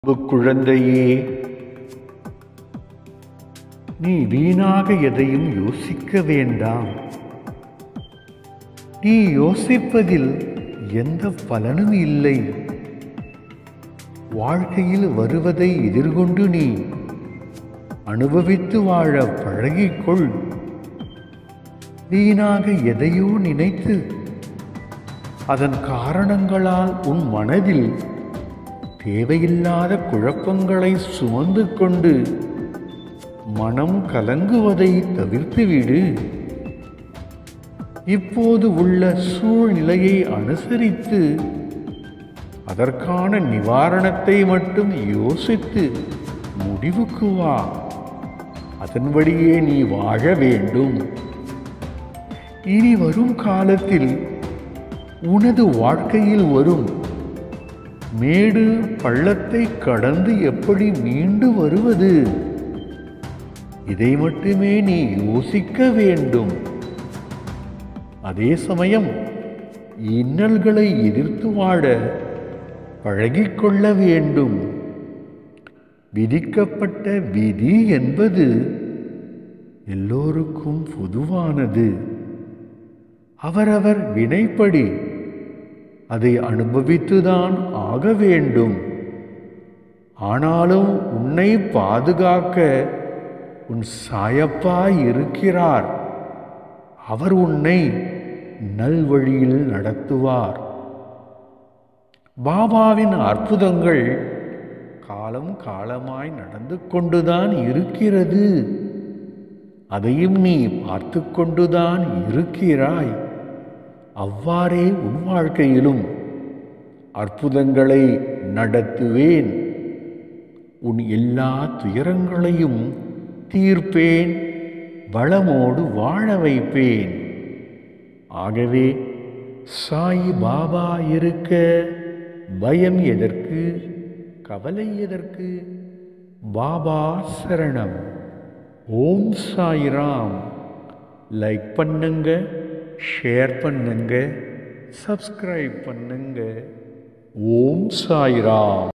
அன்பு குழந்தையே நீ வீணாக எதையும் யோசிக்க வேண்டாம் நீ யோசிப்பதில் எந்த பலனும் இல்லை வாழ்க்கையில் வருவதை எதிர்கொண்டு நீ அனுபவித்து வாழ பழகிக்கொள் வீணாக எதையோ நினைத்து அதன் காரணங்களால் உன் மனதில் தேவையில்லாத குழப்பங்களை சுமந்து கொண்டு மனம் கலங்குவதை தவிர்த்துவிடு இப்போது உள்ள சூழ்நிலையை அனுசரித்து அதற்கான நிவாரணத்தை மட்டும் யோசித்து முடிவுக்கு வா அதன்படியே நீ வாழ வேண்டும் இனி வரும் காலத்தில் உனது வாழ்க்கையில் வரும் மேடு பள்ளத்தை கடந்து எப்படி மீண்டு வருவது இதை மட்டுமே நீ யோசிக்க வேண்டும் அதே சமயம் இன்னல்களை எதிர்த்து வாழ பழகிக்கொள்ள வேண்டும் விதிக்கப்பட்ட விதி என்பது எல்லோருக்கும் பொதுவானது அவரவர் வினைப்படி அதை அனுபவித்துதான் ஆக வேண்டும் ஆனாலும் உன்னை பாதுகாக்க உன் சாயப்பா இருக்கிறார் அவர் உன்னை நல்வழியில் நடத்துவார் பாபாவின் அற்புதங்கள் காலம் காலமாய் நடந்து கொண்டுதான் இருக்கிறது அதையும் நீ பார்த்து கொண்டுதான் இருக்கிறாய் அவ்வாறே உன் வாழ்க்கையிலும் அற்புதங்களை நடத்துவேன் உன் எல்லா துயரங்களையும் தீர்ப்பேன் வளமோடு வாழ வைப்பேன் ஆகவே சாய் பாபா இருக்க பயம் எதற்கு கவலை எதற்கு பாபா சரணம் ஓம் சாய்ராம் லைக் பண்ணுங்க ஷேர் பண்ணுங்க சப்ஸ்கிரைப் பண்ணுங்க ஓம் சாய்ராம்